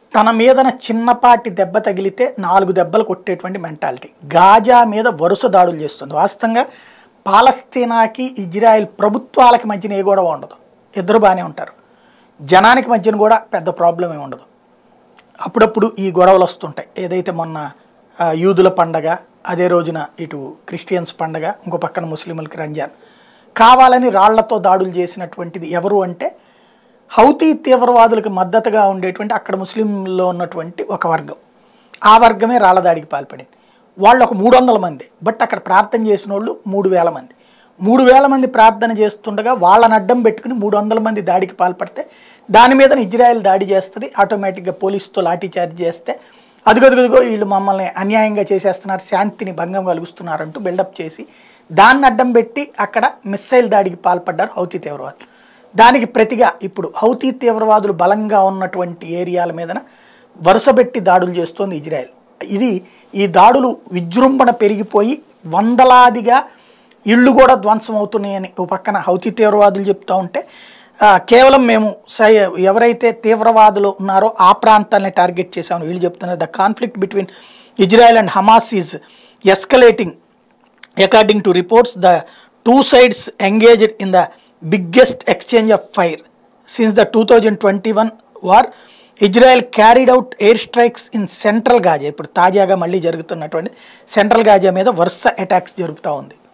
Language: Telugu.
తన మీదన చిన్నపాటి దెబ్బ తగిలితే నాలుగు దెబ్బలు కొట్టేటువంటి మెంటాలిటీ గాజా మీద వరుస దాడులు చేస్తుంది వాస్తవంగా పాలస్తీనాకి ఇజ్రాయెల్ ప్రభుత్వాలకి మధ్యన ఏ గొడవ ఉండదు ఇద్దరు బాగానే ఉంటారు జనానికి మధ్యన కూడా పెద్ద ప్రాబ్లం ఏమి ఉండదు అప్పుడప్పుడు ఈ గొడవలు వస్తుంటాయి ఏదైతే మొన్న ఆ, యూదుల పండగ అదే రోజున ఇటు క్రిస్టియన్స్ పండగ ఇంకో పక్కన ముస్లింలకి రంజాన్ కావాలని రాళ్లతో దాడులు చేసినటువంటిది ఎవరు అంటే హౌతీ తీవ్రవాదులకు మద్దతుగా ఉండేటువంటి అక్కడ ముస్లింలో ఉన్నటువంటి ఒక వర్గం ఆ వర్గమే రాళ్ల దాడికి పాల్పడింది వాళ్ళు ఒక మూడు వందల మంది బట్ అక్కడ ప్రార్థన చేసిన వాళ్ళు మూడు వేల మంది మూడు వేల మంది ప్రార్థన చేస్తుండగా వాళ్ళని అడ్డం పెట్టుకుని మూడు వందల మంది దాడికి పాల్పడితే దాని మీద ఇజ్రాయెల్ దాడి చేస్తుంది ఆటోమేటిక్గా పోలీసుతో లాఠీ చార్జ్ చేస్తే అదుగదుగదుగో వీళ్ళు మమ్మల్ని అన్యాయంగా చేసేస్తున్నారు శాంతిని భంగం కలుగుస్తున్నారంటూ బిల్డప్ చేసి దాన్ని అడ్డం పెట్టి అక్కడ మిస్సైల్ దాడికి పాల్పడ్డారు హౌతీ తీవ్రవాదులు దానికి ప్రతిగా ఇప్పుడు హౌతీ తీవ్రవాదులు బలంగా ఉన్నటువంటి ఏరియాల మీదన వరుసబెట్టి దాడులు చేస్తోంది ఇజ్రాయెల్ ఇది ఈ దాడులు విజృంభణ పెరిగిపోయి వందలాదిగా ఇళ్ళు కూడా ధ్వంసం అవుతున్నాయని ఓ పక్కన హౌతీ తీవ్రవాదులు చెప్తూ ఉంటే ఆ, కేవలం మేము సై ఎవరైతే తీవ్రవాదులు ఉన్నారో ఆ ప్రాంతాన్ని టార్గెట్ చేశామని వీళ్ళు చెప్తున్నారు the conflict between Israel and Hamas is escalating according to reports the two sides engaged in the biggest exchange of fire since the 2021 war Israel carried out air strikes in central Gaza ఇప్పుడు తాజాగా మళ్ళీ జరుగుతున్నటువంటి సెంట్రల్ గాజా మీద వరుస అటాక్స్ జరుపుతూ ఉంది